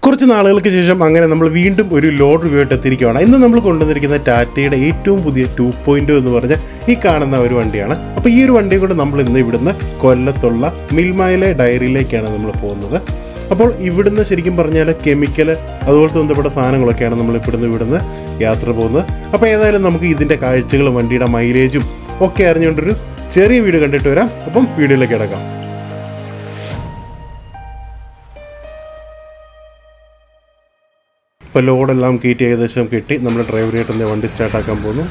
കുറച്ച് നാളുകൾക്ക് ശേഷം അങ്ങനെ നമ്മൾ വീണ്ടും ഒരു ലോഡ് റിവ്യൂ ആയിട്ട് എത്തിയിരിക്കുകയാണ് ഇന്ന് നമ്മൾ കൊണ്ടുവന്നിരിക്കുന്ന ടാറ്റയുടെ ഏറ്റവും പുതിയ ടു പോയിന്റ് എന്ന് പറഞ്ഞ ഈ കാണുന്ന ഒരു വണ്ടിയാണ് അപ്പോൾ ഈ ഒരു വണ്ടി കൊണ്ട് നമ്മൾ ഇന്ന് ഇവിടുന്ന് കൊല്ലത്തുള്ള മിൽമയിലെ ഡയറിയിലേക്കാണ് നമ്മൾ പോകുന്നത് അപ്പോൾ ഇവിടുന്ന് ശരിക്കും പറഞ്ഞാൽ കെമിക്കൽ അതുപോലത്തെ ബന്ധപ്പെട്ട സാധനങ്ങളൊക്കെയാണ് നമ്മൾ ഇവിടുന്ന് ഇവിടുന്ന് യാത്ര പോകുന്നത് അപ്പോൾ ഏതായാലും നമുക്ക് ഇതിൻ്റെ കാഴ്ചകളും വണ്ടിയുടെ മൈലേജും ഒക്കെ അറിഞ്ഞുകൊണ്ടൊരു ചെറിയ വീഡിയോ കണ്ടിട്ട് വരാം അപ്പം വീഡിയോയിലേക്ക് കിടക്കാം ഇപ്പോൾ ലോഡെല്ലാം കയറ്റി ഏകദേശം കെട്ടി നമ്മൾ ഡ്രൈവറായിട്ട് വണ്ടി സ്റ്റാർട്ടാക്കാൻ പോകുന്നു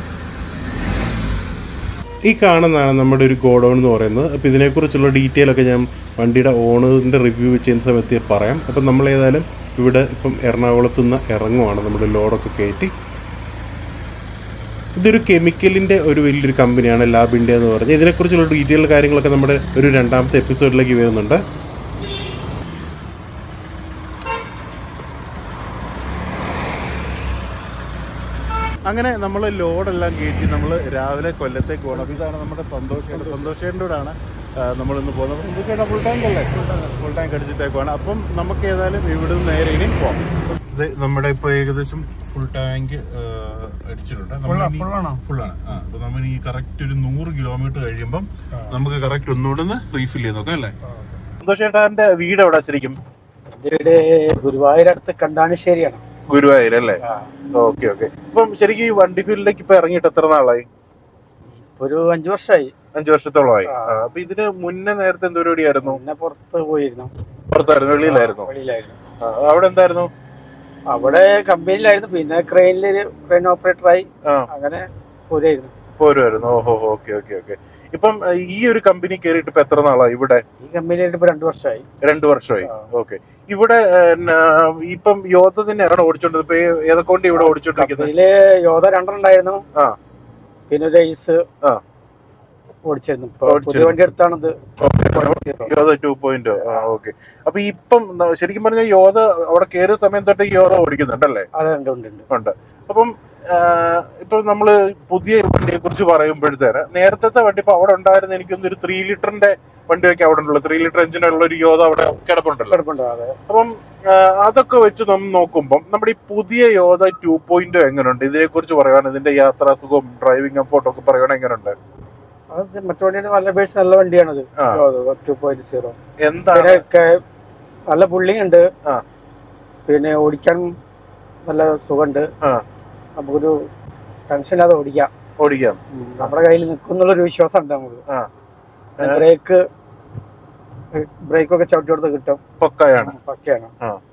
ഈ കാണുന്നതാണ് നമ്മുടെ ഒരു ഗോഡൗൺ എന്ന് പറയുന്നത് അപ്പോൾ ഇതിനെക്കുറിച്ചുള്ള ഡീറ്റെയിൽ ഒക്കെ ഞാൻ വണ്ടിയുടെ ഓണറിൻ്റെ റിവ്യൂ ചെയ്യുന്ന സമയത്ത് പറയാം അപ്പം നമ്മൾ ഏതായാലും ഇവിടെ ഇപ്പം എറണാകുളത്ത് നിന്ന് ഇറങ്ങുവാണ് നമ്മുടെ ലോഡൊക്കെ കയറ്റി ഇതൊരു കെമിക്കലിൻ്റെ ഒരു വലിയൊരു കമ്പനിയാണ് ലാബ് ഇന്ത്യ എന്ന് പറഞ്ഞ് ഇതിനെക്കുറിച്ചുള്ള ഡീറ്റെയിൽ കാര്യങ്ങളൊക്കെ നമ്മുടെ ഒരു രണ്ടാമത്തെ എപ്പിസോഡിലേക്ക് വരുന്നുണ്ട് അങ്ങനെ നമ്മൾ ലോഡെല്ലാം കയറ്റി നമ്മൾ രാവിലെ കൊല്ലത്തേക്ക് പോകണം അപ്പോൾ ഇതാണ് നമ്മുടെ സന്തോഷേണ്ട സന്തോഷേണ്ടോടാണ് നമ്മൾ ഇന്ന് പോകുന്നത് അപ്പോൾ സന്തോഷേണ്ട ഫുൾ ടാങ്ക് അല്ലേ ഫുൾ ടാങ്ക് അടിച്ചിട്ടേക്കുവാണ് അപ്പം നമുക്ക് ഏതായാലും ഇവിടെ നിന്ന് നേരെ ഇനി പോകാം ഇത് നമ്മുടെ ഇപ്പോൾ ഏകദേശം ഫുൾ ടാങ്ക് അടിച്ചിട്ടുണ്ട് ഫുള്ളാണ് ആ അപ്പോൾ നമ്മൾ ഈ കറക്റ്റ് ഒരു നൂറ് കിലോമീറ്റർ കഴിയുമ്പം നമുക്ക് കറക്റ്റ് ഒന്നുകൂടെ ഒന്ന് റീഫിൽ ചെയ്ത് നോക്കാം അല്ലേ സന്തോഷേട്ടാന്റെ വീട് എവിടെ ശരിക്കും ഇവിടെ ഗുരുവായൂരടുത്ത് കണ്ടാണിശ്ശേരിയാണ് ഗുരുവായൂർ അല്ലേ ഓക്കെ ഓക്കെ ഇപ്പം ശരിക്കും ഈ വണ്ടി ഫീൽഡിലേക്ക് ഇപ്പൊ ഇറങ്ങിയിട്ട് എത്ര നാളായി ഒരു അഞ്ചു വർഷമായി അഞ്ചു വർഷത്തോളമായി ആ. ആ, അപ്പൊ ഇതിന് മുന്നേ നേരത്തെ എന്ത് പരിപാടിയായിരുന്നു പിന്നെ പുറത്ത് പോയിരുന്നു പുറത്തായിരുന്നു വെളിയിലായിരുന്നു വെളിയിലായിരുന്നു ആ, അവിടെ എന്തായിരുന്നു അവിടെ കമ്പനിയിലായിരുന്നു പിന്നെ ക്രെയിനിലൊരു ക്രെയിൻ ഓപ്പറേറ്ററായി ആ അങ്ങനെ പോരായിരുന്നു പോരുമായിരുന്നു ഓഹോ ഓക്കെ ഓക്കെ ഓക്കെ ഇപ്പം ആ, ഈ ഒരു കമ്പനി കയറിയിട്ട് ഇപ്പൊ എത്ര നാളായി ഇവിടെ ഈ കമ്പനിയിലായിട്ട് ഇപ്പൊ രണ്ടു വർഷമായി രണ്ടു വർഷമായി ആ. ഓക്കെ ഇവിടെ ആ, ന- ഇപ്പം യോധ തന്നെയാണ് ഓടിച്ചോണ്ടത് ഇപ്പൊ ഏ- ഏതൊക്കെ കൊണ്ട് ഇവിടെ ഓടിച്ചോണ്ടിരിക്കുന്നത് കമ്പനിയില് യോധ രണ്ടെണ്ണം ഉണ്ടായിരുന്നു ആ. പിന്നെ ഒരു ഐസ് ആ. ഓടിച്ചിരുന്നു ഇപ്പൊ ഓടിച്ചിരുന്നു. പുതിയ വണ്ടി എടുത്താണിത് യോധ ടു പോയിന്റ് ആ ഓക്കെ അപ്പൊ ഇപ്പം ന- ശരിക്കും പറഞ്ഞാൽ യോധ അവിടെ കയറിയ സമയം തൊട്ട് ഈ യോധ ഓടിക്കുന്നുണ്ടല്ലേ അത് ഉണ്ട് ഉണ്ട് ഉണ്ട് ഉണ്ട് അപ്പം ആ, ഇപ്പൊ നമ്മള് പുതിയ വണ്ടിയെ കുറിച്ച് പറയുമ്പോഴത്തേന് നേരത്തെ വണ്ടി ഇപ്പൊ അവിടെ ഉണ്ടായിരുന്ന എനിക്കൊന്ന് ഒരു ത്രീ ലിറ്ററിന്റെ വണ്ടിയൊക്കെ അവിടെ ഉണ്ടല്ലോ ത്രീ ലിറ്റർ എഞ്ചിനുള്ള ഒരു യോധ അവിടെ കിടപ്പുണ്ടല്ലോ കുഴപ്പമുണ്ടോ അതെ അപ്പം ആ, അതൊക്കെ വെച്ച് നമ്മൾ നോക്കുമ്പം നമ്മുടെ ഈ പുതിയ യോധ ടു പോയിന്റ് എങ്ങനെയുണ്ട് ഇതിനെ കുറിച്ച് പറയുകയാണ് ഇതിന്റെ യാത്രാ സുഖം ഡ്രൈവിംഗ് കംഫോർട്ട് ഒക്കെ പറയുകയാണെങ്കിൽ എങ്ങനെയുണ്ട് അത് മറ്റു വണ്ടിയുടെ നല്ല ബേസ് നല്ല വണ്ടിയാണത് ആ. ടു പോയിന്റ് സീറോ എന്താണ് പിന്നെ ക- നല്ല പുള്ളിങ് ഉണ്ട് ആ. പിന്നെ ഓടിക്കാൻ നല്ല സുഖമുണ്ട് ആ. നമുക്കൊരു ടെൻഷൻ ഇല്ലാതെ ഓടിക്കാം ഓടിക്കാം നമ്മുടെ കയ്യിൽ നിൽക്കുന്നുള്ളൊരു വിശ്വാസം ഉണ്ട് നമുക്ക് ആ. ബ്രേക്ക് ബ്രേക്കൊക്കെ ചവിട്ടി കൊടുത്ത് കിട്ടും പക്കയാണ് പക്കയാണ്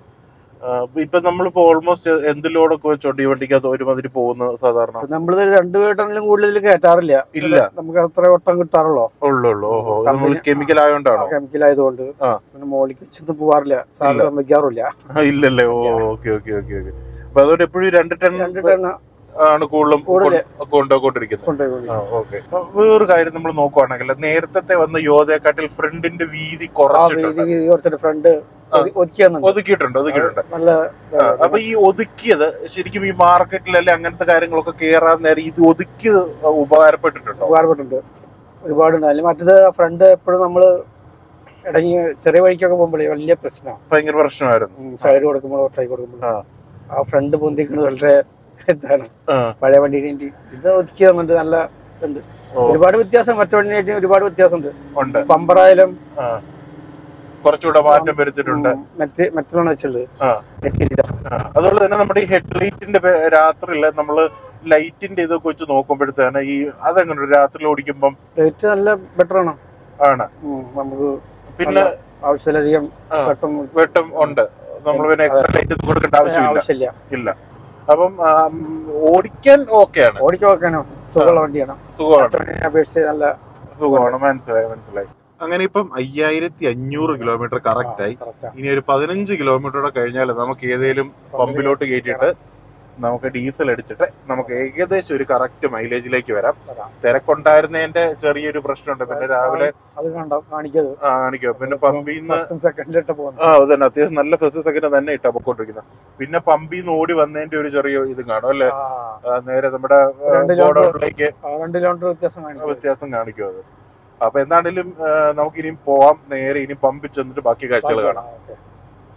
ആ, ഇപ്പൊ നമ്മളിപ്പോ ഓൾമോസ്റ്റ് എന്ത് ലോഡൊക്കെ വെച്ചോണ്ട് ഈ വണ്ടിക്കകത്ത് ഒരുമാതിരി പോകുന്ന സാധാരണ നമ്മൾ രണ്ട് വീട്ടിലും കൂടുതൽ കയറ്റാറില്ല ഇല്ല. നമുക്ക് അത്ര വട്ടം കിട്ടാറുള്ളൂ ഉള്ളു ഉള്ളു ഓഹോ നമ്മൾ കമ്പനി- കെമിക്കൽ ആയതുകൊണ്ടാണോ കെമിക്കൽ ആയതുകൊണ്ട് ആ. പിന്നെ മോളിക്ക് വെച്ചൊന്നും പോവാറില്ല സാറ് ഇല്ല. സമ്മതിക്കാറില്ല ആ, ഇല്ലല്ലേ ഓ ഓക്കെ ഓക്കെ ഓക്കെ ഓക്കെ അപ്പൊ അതുകൊണ്ട് എപ്പോഴും രണ്ട് ടൺ രണ്ട് ടൺ ആണ് കൂടുതലും കൂടുതല്. കൊണ്ട് കൊണ്ടുപോയിക്കൊണ്ടിരിക്കുന്നത് കൊണ്ടുപോയി ആ ഓക്കെ വേറൊരു കാര്യം നമ്മൾ നോക്കുവാണെങ്കിൽ നേരത്തെ വന്ന യോധയെക്കാട്ടിൽ ഫ്രണ്ടിന്റെ വീതി ആ കുറച്ചിട്ടുണ്ട് വീതി കുറച്ചിട്ട് ഫ്രണ്ട് ഒതുക്കി തന്നിട്ടുണ്ട് ഒതുക്കിയിട്ടുണ്ട് ഒതുക്കിയിട്ടുണ്ട് നല്ല ആ, അപ്പൊ ഈ ഒതുക്കിയത് ശരിക്കും ഈ മാർക്കറ്റിലല്ലേ അങ്ങനത്തെ കാര്യങ്ങളൊക്കെ കേറാൻ നേരം ഇത് ഒതുക്കി ഉപകാരപ്പെട്ടിട്ടുണ്ടോ ഉപകാരപ്പെട്ടിട്ടുണ്ട് ഒരുപാടുണ്ട് അതിൽ മറ്റത് ഫ്രണ്ട് എപ്പോഴും നമ്മള് ഇടങ്ങി ചെറിയ വഴിക്കൊക്കെ പോകുമ്പോഴേ വലിയ പ്രശ്നമാണ് ഭയങ്കര പ്രശ്നമായിരുന്നു സൈഡ് കൊടുക്കുമ്പോൾ ഓട്ടായി കൊടുക്കുമ്പോൾ ആ. ആ ഫ്രണ്ട് പൊന്തിക്കുന്നത് വളരെ ഇതാണ് ആ, പഴയ വണ്ടിയുടെ ഇത് ഒതുക്കി തന്നിട്ട് നല്ല ഉണ്ട് ഓ. ഒരുപാട് വ്യത്യാസം മറ്റു വണ്ടിയായിട്ട് ഒരുപാട് വ്യത്യാസമുണ്ട് ഉണ്ട് പമ്പറായാലും ആ. കുറച്ചുകൂടെ മാറ്റം വരുത്തിയിട്ടുണ്ട് മറ്റ് മറ്റുള്ള വെച്ചുള്ളത് ആ. നെറ്റിയിലിടാം. ആ, അതുപോലെ തന്നെ നമ്മുടെ ഈ ഹെഡ്ലൈറ്റിന്റെ രാത്രിയില് നമ്മള് ലൈറ്റിന്റെ ഇതൊക്കെ വെച്ച് നോക്കുമ്പോഴത്തേന് ഈ അതെങ്ങനെ രാത്രി ഓടിക്കുമ്പം റേറ്റ് നല്ല ബെറ്റർ ആണ് ആണ് ഉം, നമുക്ക് പിന്നെ ആവശ്യത്തിലധികം ആ. വെട്ടം വെട്ടം ഉണ്ട് നമ്മൾ പിന്നെ എക്സ്ട്രാ ലൈറ്റ് ഒന്നും കൊടുക്കേണ്ട ആവശ്യമില്ല ആവശ്യമില്ല ഇല്ല അപ്പം ആ, ഉം, ഓടിക്കാൻ ഓക്കെയാണ് ഓടിക്കാൻ വെക്കാനോ സുഖമുള്ള വണ്ടിയാണ് സുഖമാണ് മറ്റു വണ്ടിയെ അപേക്ഷിച്ച് നല്ല സുഖമാണ് മനസ്സിലായി മനസ്സിലായി അങ്ങനെ ഇപ്പം അയ്യായിരത്തി അഞ്ഞൂറ് കിലോമീറ്റർ കറക്റ്റ് ആയി correct ആ. ഇനി ഒരു പതിനഞ്ച് കിലോമീറ്റർ കഴിഞ്ഞാൽ നമുക്ക് ഏതെങ്കിലും പമ്പിലോട്ട് കയറ്റിയിട്ട് നമുക്ക് ഡീസൽ അടിച്ചിട്ട് നമുക്ക് ഏകദേശം ഒരു കറക്റ്റ് മൈലേജിലേക്ക് വരാം വരാം. തിരക്കുണ്ടായിരുന്നതിന്റെ ചെറിയൊരു പ്രശ്നമുണ്ട് പിന്നെ രാവിലെ അത് കണ്ടോ കാണിക്കത് ആ, കാണിക്കും പിന്നെ പമ്പിൽ നിന്ന് ഫസ്റ്റും സെക്കൻഡിലിട്ട് പോകുന്നു ആ അത് തന്നെ അത്യാവശ്യം നല്ല ഫസ്റ്റ് സെക്കൻഡ് തന്നെ ഇട്ടാ പൊക്കോണ്ടിരിക്കുന്നത് പിന്നെ പമ്പിൽ നിന്ന് ഓടി വന്നതിന്റെ ഒരു ചെറിയ ഇത് കാണും അല്ലെ ആ, ആ, നേരെ നമ്മുടെ രണ്ട് കിലോമീറ്റർ ഗോഡൌണിലേക്ക് ആ, രണ്ട് കിലോമീറ്റർ വ്യത്യാസം കാണിക്കും വ്യത്യാസം കാണിക്കും അത് അപ്പൊ എന്താണെങ്കിലും നമുക്ക് ഇനിയും പോവാം നേരെ ഇനി പമ്പിൽ ചെന്നിട്ട് ബാക്കി കാഴ്ചകൾ കാണാം ഓക്കേ.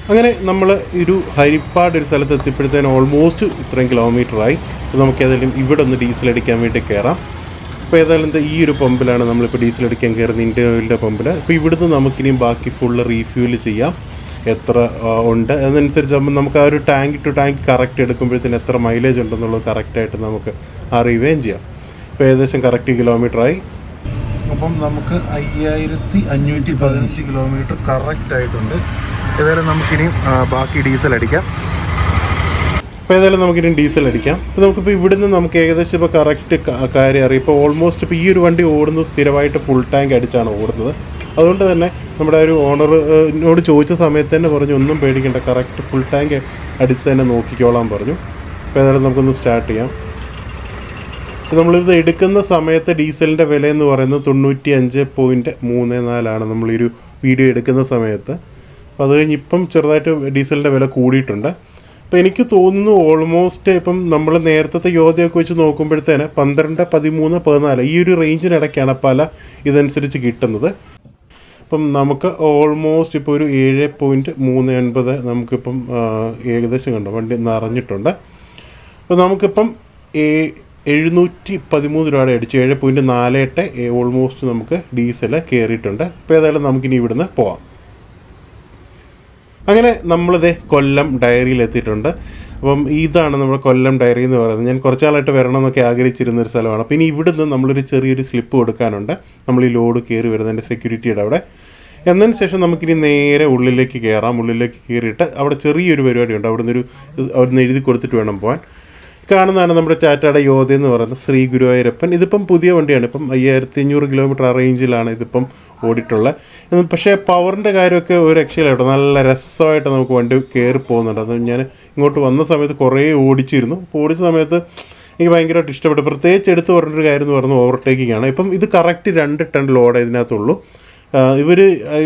അങ്ങനെ നമ്മൾ ഒരു ഹരിപ്പാട് ഒരു സ്ഥലത്ത് എത്തിയപ്പോഴത്തേന് ഓൾമോസ്റ്റ് ഇത്രയും കിലോമീറ്ററായി അപ്പോൾ നമുക്ക് ഏതായാലും ഇവിടെ ഒന്ന് ഡീസൽ അടിക്കാൻ വേണ്ടി കയറാം അപ്പോൾ ഏതായാലും ദേ ഈ ഒരു പമ്പിലാണ് നമ്മളിപ്പോൾ ഡീസൽ അടിക്കാൻ കയറുന്ന ഇന്ത്യൻ ഓയിലിൻ്റെ പമ്പിൽ അപ്പോൾ ഇവിടുന്ന് നമുക്കിനിയും ബാക്കി ഫുള്ള് റീഫ്യൂൽ ചെയ്യാം എത്ര ആ, ഉണ്ട് അതനുസരിച്ച് നമുക്ക് ആ ഒരു ടാങ്ക് ടു ടാങ്ക് കറക്റ്റ് എടുക്കുമ്പോഴത്തേന് എത്ര മൈലേജ് ഉണ്ടെന്നുള്ളത് കറക്റ്റായിട്ട് നമുക്ക് അറിയുകയും ചെയ്യാം ഇപ്പോൾ ഏകദേശം കറക്റ്റ് കിലോമീറ്ററായി അപ്പം നമുക്ക് അയ്യായിരത്തി അഞ്ഞൂറ്റി പതിനഞ്ച് കിലോമീറ്റർ കറക്റ്റ് ആയിട്ടുണ്ട് ഏതായാലും നമുക്കിനി ആ, ബാക്കി ഡീസൽ അടിക്കാം അപ്പോൾ ഏതായാലും നമുക്കിനി ഡീസൽ അടിക്കാം അപ്പോൾ നമുക്കിപ്പോൾ ഇവിടുന്ന് നമുക്ക് ഏകദേശം ഇപ്പോൾ കറക്റ്റ് കാര്യം അറിയാം ഇപ്പോൾ ഓൾമോസ്റ്റ് ഇപ്പോൾ ഈ ഒരു വണ്ടി ഓടുന്നത് സ്ഥിരമായിട്ട് ഫുൾ ടാങ്ക് അടിച്ചാണ് ഓടുന്നത് അതുകൊണ്ട് തന്നെ നമ്മുടെ ഒരു ഓണർ എന്നോട് ചോദിച്ച സമയത്ത് തന്നെ പറഞ്ഞു ഒന്നും പേടിക്കേണ്ട കറക്റ്റ് ഫുൾ ടാങ്ക് അടിച്ച് തന്നെ നോക്കിക്കോളാൻ പറഞ്ഞു അപ്പോൾ ഏതായാലും നമുക്കൊന്ന് സ്റ്റാർട്ട് ചെയ്യാം അപ്പോൾ നമ്മളിത് എടുക്കുന്ന സമയത്ത് ഡീസലിൻ്റെ വില എന്ന് പറയുന്നത് തൊണ്ണൂറ്റി അഞ്ച് പോയിൻറ്റ് മൂന്ന് നാലാണ് നമ്മൾ ഈ ഒരു വീഡിയോ എടുക്കുന്ന സമയത്ത് അപ്പോൾ അത് കഴിഞ്ഞ് ഇപ്പം ചെറുതായിട്ട് ഡീസലിൻ്റെ വില കൂടിയിട്ടുണ്ട് അപ്പോൾ എനിക്ക് തോന്നുന്നു ഓൾമോസ്റ്റ് ഇപ്പം നമ്മൾ നേരത്തെ യോധയൊക്കെ വെച്ച് നോക്കുമ്പോഴത്തേന് പന്ത്രണ്ട് പതിമൂന്ന് പതിനാല് ഈ ഒരു റേഞ്ചിനിടയ്ക്കാണ് പല ഇതനുസരിച്ച് കിട്ടുന്നത് ഇപ്പം നമുക്ക് ഓൾമോസ്റ്റ് ഇപ്പോൾ ഒരു ഏഴ് പോയിൻറ്റ് മൂന്ന് ഒൻപത് നമുക്കിപ്പം ആ, ഏകദേശം കണ്ടോ വണ്ടി നിറഞ്ഞിട്ടുണ്ട് അപ്പോൾ നമുക്കിപ്പം ഏ- എഴുന്നൂറ്റി പതിമൂന്ന് രൂപയുടെ അടിച്ച് ഏഴ് പോയിൻറ്റ് നാല് എട്ട് ഓൾമോസ്റ്റ് നമുക്ക് ഡീസൽ കയറിയിട്ടുണ്ട് അപ്പോൾ ഏതായാലും നമുക്കിനി ഇവിടുന്ന് പോവാം അങ്ങനെ നമ്മളിത് കൊല്ലം ഡയറിയിൽ എത്തിയിട്ടുണ്ട് അപ്പം ഇതാണ് നമ്മുടെ കൊല്ലം ഡയറി എന്ന് പറയുന്നത് ഞാൻ കുറച്ചാളായിട്ട് വരണം എന്നൊക്കെ ആഗ്രഹിച്ചിരുന്ന ഒരു സ്ഥലമാണ് അപ്പോൾ ഇനി ഇവിടുന്ന് നമ്മളൊരു ചെറിയൊരു സ്ലിപ്പ് കൊടുക്കാനുണ്ട് നമ്മൾ ഈ ലോഡ് കയറി വരുന്നതിൻ്റെ സെക്യൂരിറ്റിയുടെ അവിടെ എന്നതിന് ശേഷം നമുക്കിനി നേരെ ഉള്ളിലേക്ക് കയറാം ഉള്ളിലേക്ക് കയറിയിട്ട് അവിടെ ചെറിയൊരു പരിപാടിയുണ്ട് അവിടുന്ന് ഒരു അവിടുന്ന് എഴുതി കൊടുത്തിട്ട് വേണം പോകാൻ കാണുന്നതാണ് നമ്മുടെ ടാറ്റയുടെ യോധ എന്ന് പറയുന്നത് ശ്രീ ഗുരുവായൂരപ്പൻ ഇതിപ്പം പുതിയ വണ്ടിയാണ് ഇപ്പം അയ്യായിരത്തി അഞ്ഞൂറ് കിലോമീറ്റർ ആ റേഞ്ചിലാണ് ഇതിപ്പം ഓടിയിട്ടുള്ളത് ഉം, പക്ഷേ പവറിൻ്റെ കാര്യമൊക്കെ ഒരു രക്ഷയില്ല കേട്ടോ നല്ല രസമായിട്ട് നമുക്ക് വണ്ടി കയറി പോകുന്നുണ്ട് അത് ഞാൻ ഇങ്ങോട്ട് വന്ന സമയത്ത് കുറേ ഓടിച്ചിരുന്നു അപ്പോൾ ഓടിച്ച സമയത്ത് എനിക്ക് ഭയങ്കരമായിട്ട് ഇഷ്ടപ്പെട്ടു പ്രത്യേകിച്ച് എടുത്ത് പറഞ്ഞൊരു കാര്യം എന്ന് പറയുന്നത് ഓവർടേക്കിംഗ് ആണ് ഇപ്പം ഇത് കറക്റ്റ് രണ്ട് ടൺ ലോഡ് ഇതിനകത്തുള്ളൂ ഇവർ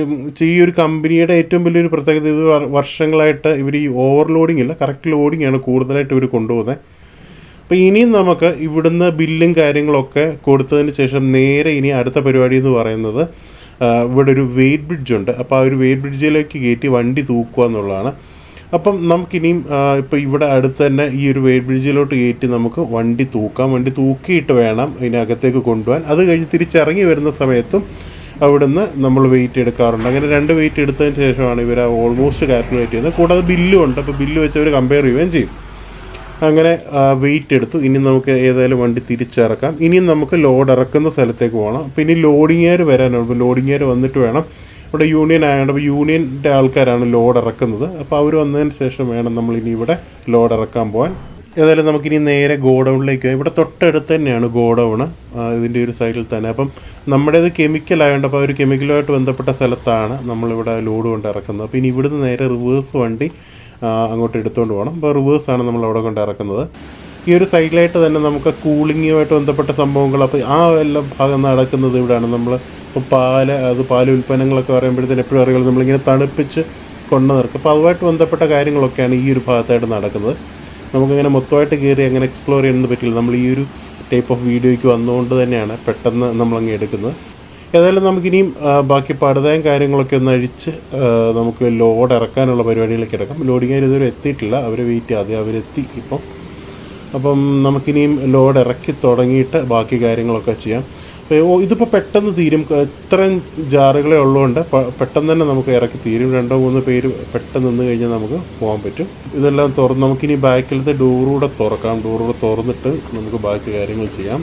ഈ ഒരു കമ്പനിയുടെ ഏറ്റവും വലിയൊരു പ്രത്യേകത ഇത് വർ- വർഷങ്ങളായിട്ട് ഇവർ ഈ ഓവർലോഡിംഗ് ഇല്ല കറക്റ്റ് ലോഡിംഗ് ആണ് കൂടുതലായിട്ട് ഇവർ കൊണ്ടുപോകുന്നത് അപ്പോൾ ഇനിയും നമുക്ക് ഇവിടുന്ന് ബില്ലും കാര്യങ്ങളൊക്കെ കൊടുത്തതിന് ശേഷം നേരെ ഇനി അടുത്ത പരിപാടി എന്ന് പറയുന്നത് ആ, ഇവിടെ ഒരു വെയിറ്റ് ബ്രിഡ്ജ് ഉണ്ട് അപ്പോൾ ആ ഒരു വെയിറ്റ് ബ്രിഡ്ജിലേക്ക് കയറ്റി വണ്ടി തൂക്കുക എന്നുള്ളതാണ് അപ്പം നമുക്കിനിയും ഇപ്പോൾ ഇവിടെ അടുത്ത് തന്നെ ഈ ഒരു വെയിറ്റ് ബ്രിഡ്ജിലോട്ട് കയറ്റി നമുക്ക് വണ്ടി തൂക്കാം വണ്ടി തൂക്കിയിട്ട് വേണം ഇതിനകത്തേക്ക് കൊണ്ടുപോകാൻ അത് കഴിഞ്ഞ് തിരിച്ചിറങ്ങി വരുന്ന സമയത്തും അവിടുന്ന് നമ്മൾ വെയിറ്റ് എടുക്കാറുണ്ട് അങ്ങനെ രണ്ട് വെയിറ്റ് എടുത്തതിന് ശേഷമാണ് ഇവർ ഓൾമോസ്റ്റ് കാൽക്കുലേറ്റ് ചെയ്യുന്നത് കൂടാതെ ബില്ലും ഉണ്ട് അപ്പോൾ ബില്ല് വെച്ച് അവർ കമ്പയർ ചെയ്യുകയും ചെയ്യും അങ്ങനെ വെയിറ്റ് എടുത്തു ഇനി നമുക്ക് ഏതായാലും വണ്ടി തിരിച്ചിറക്കാം ഇനിയും നമുക്ക് ലോഡ് ഇറക്കുന്ന സ്ഥലത്തേക്ക് പോകണം അപ്പോൾ ഇനി ലോഡിങ്ങുകാർ വരാനുണ്ട് അപ്പോൾ ലോഡിങ്ങുകാർ വന്നിട്ട് വേണം ഇവിടെ യൂണിയൻ ആയതുകൊണ്ട് അപ്പോൾ യൂണിയൻ്റെ ആൾക്കാരാണ് ലോഡ് ഇറക്കുന്നത് അപ്പോൾ അവർ വന്നതിന് ശേഷം വേണം നമ്മൾ ഇനി ഇവിടെ ലോഡ് ഇറക്കാൻ പോകാൻ ഏതായാലും നമുക്കിനി നേരെ ഗോഡൗണിലേക്ക് പോകാം ഇവിടെ തൊട്ടടുത്ത് തന്നെയാണ് ഗോഡൗൺ ഇതിൻ്റെ ഒരു സൈഡിൽ തന്നെ അപ്പം നമ്മുടേത് കെമിക്കൽ ആയതുകൊണ്ട് അപ്പോൾ ആ ഒരു കെമിക്കലുമായിട്ട് ബന്ധപ്പെട്ട സ്ഥലത്താണ് നമ്മളിവിടെ ലോഡ് കൊണ്ട് ഇറക്കുന്നത് അപ്പോൾ ഇനി ഇവിടുന്ന് നേരെ റിവേഴ്സ് വണ്ടി ആ, അങ്ങോട്ട് എടുത്തുകൊണ്ട് പോകണം അപ്പോൾ റിവേഴ്സാണ് നമ്മൾ അവിടെ കൊണ്ട് ഇറക്കുന്നത് ഈ ഒരു സൈഡിലായിട്ട് തന്നെ നമുക്ക് കൂളിങ്ങുമായിട്ട് ബന്ധപ്പെട്ട സംഭവങ്ങൾ അപ്പോൾ ആ എല്ലാം ഭാഗം നടക്കുന്നത് ഇവിടെയാണ് നമ്മൾ ഇപ്പോൾ പാല് അത് പാല് ഉൽപ്പന്നങ്ങളൊക്കെ പറയുമ്പോഴത്തേന് എപ്പോഴും അറിയാം നമ്മളിങ്ങനെ തണുപ്പിച്ച് കൊണ്ടു നിൽക്കും അപ്പോൾ അതുമായിട്ട് ബന്ധപ്പെട്ട കാര്യങ്ങളൊക്കെയാണ് ഈ ഒരു ഭാഗത്തായിട്ട് നടക്കുന്നത് നമുക്കങ്ങനെ മൊത്തമായിട്ട് കയറി അങ്ങനെ എക്സ്പ്ലോർ ചെയ്യാനൊന്നും പറ്റില്ല നമ്മൾ ഈ ഒരു ടൈപ്പ് ഓഫ് വീഡിയോയ്ക്ക് വന്നുകൊണ്ട് തന്നെയാണ് പെട്ടെന്ന് നമ്മളങ്ങ് എടുക്കുന്നത് ഏതായാലും നമുക്കിനിയും ആ, ബാക്കി പടുതയും കാര്യങ്ങളൊക്കെ ഒന്ന് അഴിച്ച് ആ, നമുക്ക് ലോഡ് ഇറക്കാനുള്ള പരിപാടിയിലേക്ക് ഇറക്കാം ലോഡിങ് ഇതുവരെ എത്തിയിട്ടില്ല അവർ വെയിറ്റ് ചെയ്യാതെ അവരെത്തി ഇപ്പം അപ്പം നമുക്കിനിയും ലോഡ് ഇറക്കി തുടങ്ങിയിട്ട് ബാക്കി കാര്യങ്ങളൊക്കെ ചെയ്യാം അപ്പോൾ ഓ ഇതിപ്പോൾ പെട്ടെന്ന് തീരും ക- ഇത്രയും ജാറുകളെ ഉള്ളതുകൊണ്ട് പ- പെട്ടെന്ന് തന്നെ നമുക്ക് ഇറക്കി തീരും രണ്ടോ മൂന്നോ പേര് പെട്ടെന്ന് നിന്ന് കഴിഞ്ഞാൽ നമുക്ക് പോകാൻ പറ്റും ഇതെല്ലാം തുറന്ന് നമുക്കിനി ബാക്കിലത്തെ ഡോറൂടെ തുറക്കാം ഡോറൂടെ തുറന്നിട്ട് നമുക്ക് ബാക്കി കാര്യങ്ങൾ ചെയ്യാം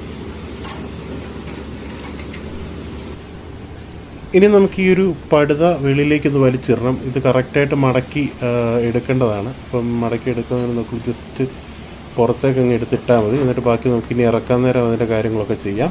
ഇനി നമുക്ക് ഈ ഒരു പടുത വെളിയിലേക്ക് ഒന്ന് വലിച്ചിടണം ഇത് കറക്റ്റായിട്ട് മടക്കി ആ, എടുക്കേണ്ടതാണ് അപ്പം മടക്കി എടുക്കുന്നതിന് നമുക്ക് ജസ്റ്റ് പുറത്തേക്ക് അങ്ങ് എടുത്തിട്ടാൽ മതി എന്നിട്ട് ബാക്കി നമുക്ക് ഇനി ഇറക്കാൻ നേരം അതിൻ്റെ കാര്യങ്ങളൊക്കെ ചെയ്യാം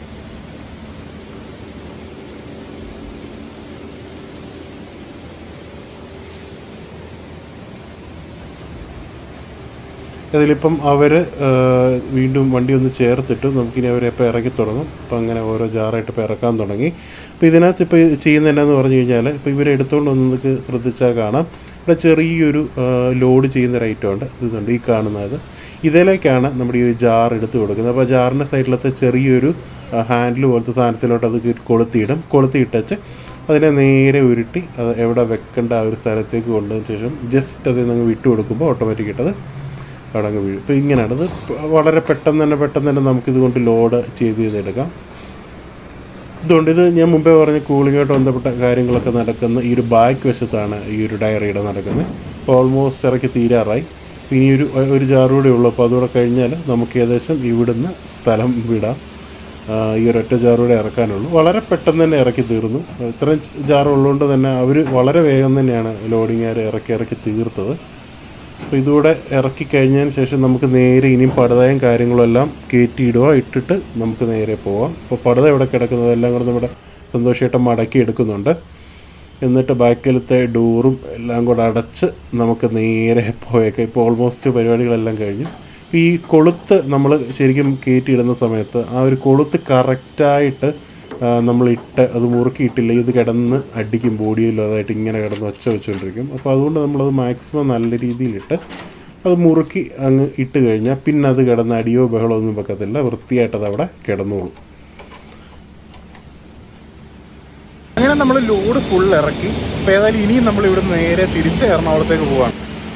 അതിലിപ്പം അവർ വീണ്ടും വണ്ടി ഒന്ന് ചേർത്തിട്ട് നമുക്കിനി അവരെ ഇപ്പോൾ ഇറക്കി തുടങ്ങും അപ്പം അങ്ങനെ ഓരോ ജാറായിട്ട് ഇപ്പോൾ ഇറക്കാൻ തുടങ്ങി അപ്പോൾ ഇതിനകത്ത് ഇപ്പോൾ ചെയ്യുന്ന എന്നാന്ന് പറഞ്ഞു കഴിഞ്ഞാൽ ഇപ്പോൾ ഇവരെ എടുത്തുകൊണ്ട് വന്ന് നിങ്ങൾക്ക് ശ്രദ്ധിച്ചാൽ കാണാം ഇവിടെ ചെറിയൊരു ലോഡ് ചെയ്യുന്ന ഒരു ഐറ്റം ഉണ്ട് ഇതുണ്ട് ഈ കാണുന്നത് ഇതിലേക്കാണ് നമ്മുടെ ഈ ഒരു ജാർ എടുത്ത് കൊടുക്കുന്നത് അപ്പോൾ ജാറിൻ്റെ സൈഡിലത്തെ ചെറിയൊരു ഹാൻഡിൽ പോലത്തെ സാധനത്തിലോട്ട് അത് കൊളുത്തിയിടും കൊളുത്തിയിട്ടച്ച് അതിനെ നേരെ ഉരുട്ടി അത് എവിടെ വെക്കേണ്ട ആ ഒരു സ്ഥലത്തേക്ക് കൊണ്ടതിന് ശേഷം ജസ്റ്റ് അതിൽ നിന്ന് വിട്ടു കൊടുക്കുമ്പോൾ ഓട്ടോമാറ്റിക്കായിട്ട് അത് അവിടെ അങ്ങ് വീഴും ഇപ്പോൾ ഇങ്ങനെയാണ് ഇത് വളരെ പെട്ടെന്ന് തന്നെ പെട്ടെന്ന് തന്നെ നമുക്കിത് കൊണ്ട് ലോഡ് ചെയ്ത് ചെയ്തെടുക്കാം ഇതുകൊണ്ട് ഇത് ഞാൻ മുമ്പേ പറഞ്ഞ കൂളിങ്ങായിട്ട് ബന്ധപ്പെട്ട കാര്യങ്ങളൊക്കെ നടക്കുന്ന ഈ ഒരു ബാക്ക് വശത്താണ് ഈ ഒരു ഡയറിയുടെ നടക്കുന്നത് അപ്പോൾ ഓൾമോസ്റ്റ് ഇറക്കി തീരാറായി ഇനി ഒരു ഒരു ജാറ് കൂടെ ഉള്ളൂ അപ്പോൾ അതുകൂടെ കഴിഞ്ഞാൽ നമുക്ക് ഏകദേശം ഇവിടുന്ന് സ്ഥലം വിടാം ആ, ഈ ഒരൊറ്റ ജാറൂടെ ഇറക്കാനുള്ളൂ വളരെ പെട്ടെന്ന് തന്നെ ഇറക്കി തീർന്നു ഇത്രയും ജാറ് ഉള്ളതുകൊണ്ട് തന്നെ അവർ വളരെ വേഗം തന്നെയാണ് ലോഡിങ്ങുകാർ ഇറക്കി ഇറക്കി തീർത്തത് അപ്പോൾ ഇതുകൂടെ ഇറക്കി കഴിഞ്ഞതിന് ശേഷം നമുക്ക് നേരെ ഇനിയും പടുതയും കാര്യങ്ങളും എല്ലാം കയറ്റിയിടുക ഇട്ടിട്ട് നമുക്ക് നേരെ പോവാം അപ്പോൾ പടുത ഇവിടെ കിടക്കുന്നത് എല്ലാം കൂടെ നമ്മുടെ സന്തോഷമായിട്ട് മടക്കി എടുക്കുന്നുണ്ട് എന്നിട്ട് ബാക്കിലത്തെ ഡോറും എല്ലാം കൂടെ അടച്ച് നമുക്ക് നേരെ പോയേക്കാം ഇപ്പോൾ ഓൾമോസ്റ്റ് പരിപാടികളെല്ലാം കഴിഞ്ഞു ഈ കൊളുത്ത് നമ്മൾ ശരിക്കും കയറ്റിയിടുന്ന സമയത്ത് ആ ഒരു കൊളുത്ത് കറക്റ്റായിട്ട് നമ്മൾ ഇട്ട് അത് മുറുക്കിയിട്ടില്ല ഇത് കിടന്ന് അടിക്കും ബോഡിയിലും അതായിട്ട് ഇങ്ങനെ കിടന്ന് ഒച്ച വെച്ചുകൊണ്ടിരിക്കും അപ്പോൾ അതുകൊണ്ട് നമ്മളത് മാക്സിമം നല്ല രീതിയിലിട്ട് അത് മുറുക്കി അങ്ങ് ഇട്ട് കഴിഞ്ഞാൽ പിന്നെ അത് കിടന്ന് അടിയോ ബഹളോ ഒന്നും വെക്കത്തില്ല വൃത്തിയായിട്ടത് അവിടെ കിടന്നോളും അങ്ങനെ നമ്മൾ ലോഡ് ഫുൾ ഇറക്കി അപ്പോൾ ഏതായാലും ഇനിയും നമ്മൾ ഇവിടെ നേരെ തിരിച്ച് എറണാകുളത്തേക്ക് പോവാണ്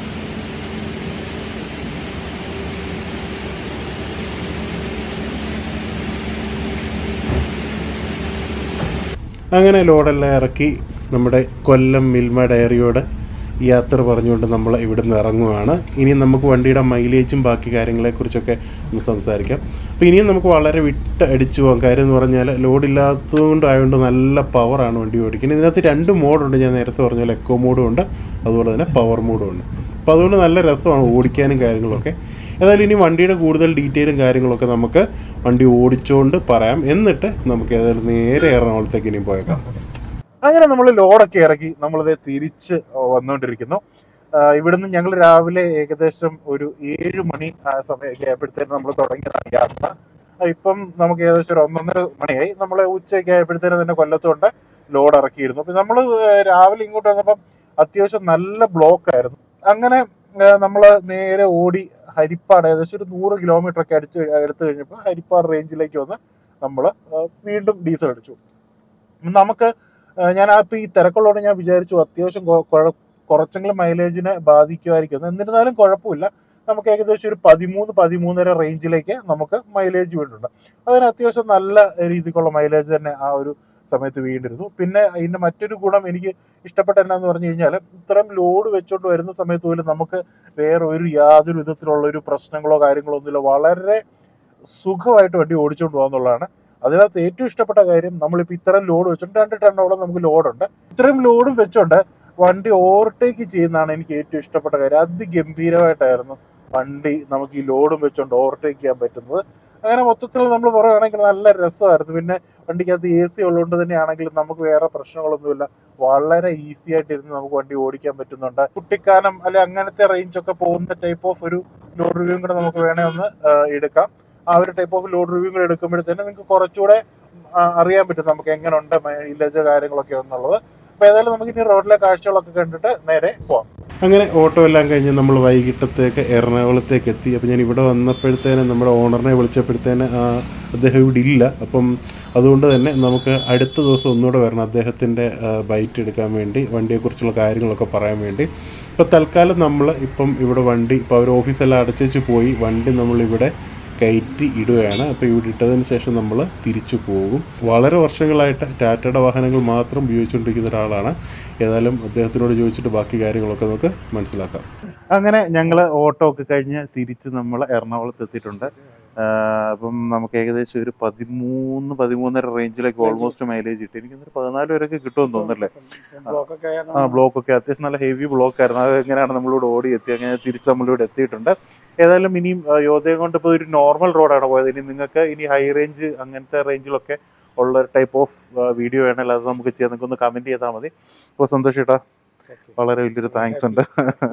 അങ്ങനെ ലോഡെല്ലാം ഇറക്കി നമ്മുടെ കൊല്ലം മിൽമ ഡയറിയോട് യാത്ര പറഞ്ഞുകൊണ്ട് നമ്മൾ ഇവിടുന്ന് ഇറങ്ങുവാണ് ഇനി നമുക്ക് വണ്ടിയുടെ മൈലേജും ബാക്കി കാര്യങ്ങളെക്കുറിച്ചൊക്കെ ഒന്ന് സംസാരിക്കാം അപ്പോൾ ഇനിയും നമുക്ക് വളരെ വിട്ട് അടിച്ചു പോകാം കാര്യം എന്ന് പറഞ്ഞാൽ ലോഡ് ഇല്ലാത്തതുകൊണ്ട് ആയതുകൊണ്ട് നല്ല പവറാണ് വണ്ടി ഓടിക്കുന്നത് ഇതിനകത്ത് രണ്ട് മോഡുണ്ട് ഞാൻ നേരത്തെ പറഞ്ഞ പോലെ എക്കോ മോഡും ഉണ്ട് അതുപോലെ തന്നെ പവർ മോഡും ഉണ്ട് അപ്പോൾ അതുകൊണ്ട് നല്ല രസമാണ് ഓടിക്കാനും കാര്യങ്ങളൊക്കെ ഏതായാലും ഇനി വണ്ടിയുടെ കൂടുതൽ ഡീറ്റെയിലും കാര്യങ്ങളൊക്കെ നമുക്ക് വണ്ടി ഓടിച്ചുകൊണ്ട് പറയാം എന്നിട്ട് നമുക്ക് ഏതായാലും നേരെ എറണാകുളത്തേക്ക് ഇനി പോയേക്കാം അങ്ങനെ നമ്മൾ ലോഡൊക്കെ ഇറക്കി നമ്മളിത് തിരിച്ച് വന്നുകൊണ്ടിരിക്കുന്നു ആ, ഇവിടുന്ന് ഞങ്ങൾ രാവിലെ ഏകദേശം ഒരു ഏഴ് മണി ആ സമയമൊക്കെ ആയപ്പോഴത്തേനും നമ്മൾ തുടങ്ങിയതാണ് യാത്ര ആ, ഇപ്പം നമുക്ക് ഏകദേശം ഒരു ഒന്നൊന്നര മണിയായി നമ്മൾ ഉച്ചയൊക്കെ ആയപ്പോഴത്തേനും തന്നെ കൊല്ലത്തുകൊണ്ട് ലോഡ് ഇറക്കിയിരുന്നു അപ്പം നമ്മൾ രാവിലെ ഇങ്ങോട്ട് വന്നപ്പം അത്യാവശ്യം നല്ല ബ്ലോക്ക് ആയിരുന്നു അങ്ങനെ നമ്മൾ നേരെ ഓടി ഹരിപ്പാട് ഏകദേശം ഒരു നൂറ് കിലോമീറ്റർ ഒക്കെ അടിച്ച് എടുത്തു കഴിഞ്ഞപ്പോൾ ഹരിപ്പാട് റേഞ്ചിലേക്ക് വന്ന് നമ്മൾ വീണ്ടും ഡീസൽ അടിച്ചു നമുക്ക് ആ, ഞാൻ ആ ഇപ്പൊ ഈ തിരക്കുള്ളതുകൊണ്ട് ഞാൻ വിചാരിച്ചു അത്യാവശ്യം കൊ- കുഴ- കുറച്ചെങ്കിലും മൈലേജിനെ ബാധിക്കുമായിരിക്കും എന്ന്. എന്നിരുന്നാലും കുഴപ്പമില്ല നമുക്ക് ഏകദേശം ഒരു പതിമൂന്ന് പതിമൂന്നര റേഞ്ചിലേക്ക് നമുക്ക് മൈലേജ് വീണ്ടുണ്ട് അതിന് അത്യാവശ്യം നല്ല രീതിക്കുള്ള മൈലേജ് തന്നെ ആ ഒരു സമയത്ത് വീണ്ടിരുന്നു പിന്നെ ഇതിന്റെ മറ്റൊരു ഗുണം എനിക്ക് ഇഷ്ടപ്പെട്ട എന്നാന്ന് പറഞ്ഞു കഴിഞ്ഞാൽ ഇത്രയും ലോഡ് വെച്ചോണ്ട് വരുന്ന സമയത്ത് പോലും നമുക്ക് വേറെ ഒരു യാതൊരു വിധത്തിലുള്ള ഒരു പ്രശ്നങ്ങളോ കാര്യങ്ങളോ ഒന്നുമില്ല വളരെ സുഖമായിട്ട് വണ്ടി ഓടിച്ചുകൊണ്ട് പോകാന്നുള്ളതാണ് അതിനകത്ത് ഏറ്റവും ഇഷ്ടപ്പെട്ട കാര്യം നമ്മളിപ്പോൾ ഇത്രയും ലോഡ് വെച്ചോണ്ട് രണ്ട് ടണ്ണോളം നമുക്ക് ലോഡുണ്ട് ഇത്രയും ലോഡും വെച്ചോണ്ട് വണ്ടി ഓവർടേക്ക് ചെയ്യുന്നതാണ് എനിക്ക് ഏറ്റവും ഇഷ്ടപ്പെട്ട കാര്യം അതിഗംഭീരമായിട്ടായിരുന്നു വണ്ടി നമുക്ക് ഈ ലോഡും വെച്ചോണ്ട് ഓവർടേക്ക് ചെയ്യാൻ പറ്റുന്നത് അങ്ങനെ മൊത്തത്തിൽ നമ്മൾ പറയുകയാണെങ്കിൽ നല്ല രസമായിരുന്നു പിന്നെ വണ്ടിക്കകത്ത് എ സി ഉള്ളതുകൊണ്ട് തന്നെയാണെങ്കിലും നമുക്ക് വേറെ പ്രശ്നങ്ങളൊന്നുമില്ല വളരെ ഈസി ആയിട്ട് ഇരുന്ന് നമുക്ക് വണ്ടി ഓടിക്കാൻ പറ്റുന്നുണ്ട് കുട്ടിക്കാനം അല്ലെ അങ്ങനത്തെ റേഞ്ച് ഒക്കെ പോകുന്ന ടൈപ്പ് ഓഫ് ഒരു ലോഡ് റിവ്യൂ കൂടെ നമുക്ക് വേണേ ഒന്ന് ആ, എടുക്കാം ആ ഒരു ടൈപ്പ് ഓഫ് ലോഡ് റിവ്യൂ കൂടെ എടുക്കുമ്പോഴത്തേനും നിങ്ങൾക്ക് കുറച്ചുകൂടെ ആ, അറിയാൻ പറ്റും നമുക്ക് എങ്ങനെയുണ്ട് മൈലേജ് കാര്യങ്ങളൊക്കെ എന്നുള്ളത് അപ്പൊ ഏതായാലും നമുക്ക് ഇനി റോഡിലെ കാഴ്ചകളൊക്കെ കണ്ടിട്ട് നേരെ പോവാം അങ്ങനെ ഓട്ടോ എല്ലാം കഴിഞ്ഞ് നമ്മൾ വൈകിട്ടത്തേക്ക് എറണാകുളത്തേക്ക് എത്തി അപ്പം ഞാൻ ഇവിടെ വന്നപ്പോഴത്തേനും നമ്മുടെ ഓണറിനെ വിളിച്ചപ്പോഴത്തേന് ആ, അദ്ദേഹം ഇവിടെ ഇല്ല അപ്പം അതുകൊണ്ട് തന്നെ നമുക്ക് അടുത്ത ദിവസം ഒന്നുകൂടെ വരണം അദ്ദേഹത്തിൻ്റെ ബൈറ്റ് എടുക്കാൻ വേണ്ടി വണ്ടിയെക്കുറിച്ചുള്ള കാര്യങ്ങളൊക്കെ പറയാൻ വേണ്ടി ഇപ്പോൾ തൽക്കാലം നമ്മൾ ഇപ്പം ഇവിടെ വണ്ടി ഇപ്പോൾ അവർ ഓഫീസെല്ലാം അടച്ചേച്ച് പോയി വണ്ടി നമ്മളിവിടെ കയറ്റി ഇടുകയാണ് അപ്പോൾ ഇവിടെ ഇട്ടതിന് ശേഷം നമ്മൾ തിരിച്ചു പോകും വളരെ വർഷങ്ങളായിട്ട് ടാറ്റയുടെ വാഹനങ്ങൾ മാത്രം ഉപയോഗിച്ചുകൊണ്ടിരിക്കുന്ന ഒരാളാണ് ഏതായാലും അദ്ദേഹത്തിനോട് ചോദിച്ചിട്ട് ബാക്കി കാര്യങ്ങളൊക്കെ നമുക്ക് മനസ്സിലാക്കാം അങ്ങനെ ഞങ്ങൾ ഓട്ടോ ഒക്കെ കഴിഞ്ഞ് തിരിച്ച് നമ്മൾ എറണാകുളത്ത് എത്തിയിട്ടുണ്ട് ആഹ് അപ്പം നമുക്ക് ഏകദേശം ഒരു പതിമൂന്ന് പതിമൂന്നര റേഞ്ചിലേക്ക് ഓൾമോസ്റ്റ് മൈലേജ് കിട്ടി എനിക്ക് തോന്നുന്നു ഒരു പതിനാല് വരെയൊക്കെ കിട്ടുമെന്ന് തോന്നുന്നല്ലേ ബ്ലോക്കൊക്കെ ആ ബ്ലോക്ക് ഒക്കെ അത്യാവശ്യം നല്ല ഹെവി ബ്ലോക്ക് ആയിരുന്നു അത് എങ്ങനെയാണ് നമ്മളിവിടെ ഓടി എത്തി അങ്ങനെ തിരിച്ച് നമ്മളിവിടെ എത്തിയിട്ടുണ്ട് ഏതായാലും ഇനിയും ആ, യോധയം കൊണ്ട് ഇപ്പോൾ ഒരു നോർമൽ റോഡാണ് പോയത് ഇനി നിങ്ങൾക്ക് ഇനി ഹൈ റേഞ്ച് അങ്ങനത്തെ റേഞ്ചിലൊക്കെ ഉള്ള ഒരു ടൈപ്പ് ഓഫ് വീഡിയോ വേണമെങ്കിൽ അത് നമുക്ക് ചെയ്യാം നിങ്ങൾക്ക് ഒന്ന് കമൻറ്റ് ചെയ്താൽ മതി അപ്പോൾ സന്തോഷം ചേട്ടാ വളരെ വലിയൊരു താങ്ക്സ് ഉണ്ട്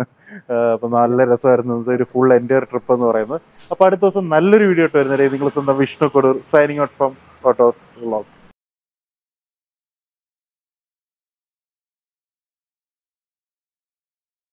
അപ്പോൾ നല്ല രസമായിരുന്നു ഇത് ഒരു ഫുൾ എൻ്റെ ട്രിപ്പ് എന്ന് പറയുന്നത് അപ്പോൾ അടുത്ത ദിവസം നല്ലൊരു വീഡിയോ ഇട്ട് വരുന്നവരെ നിങ്ങൾ സ്വന്തം Vishnu Kodur signing out from autos vlog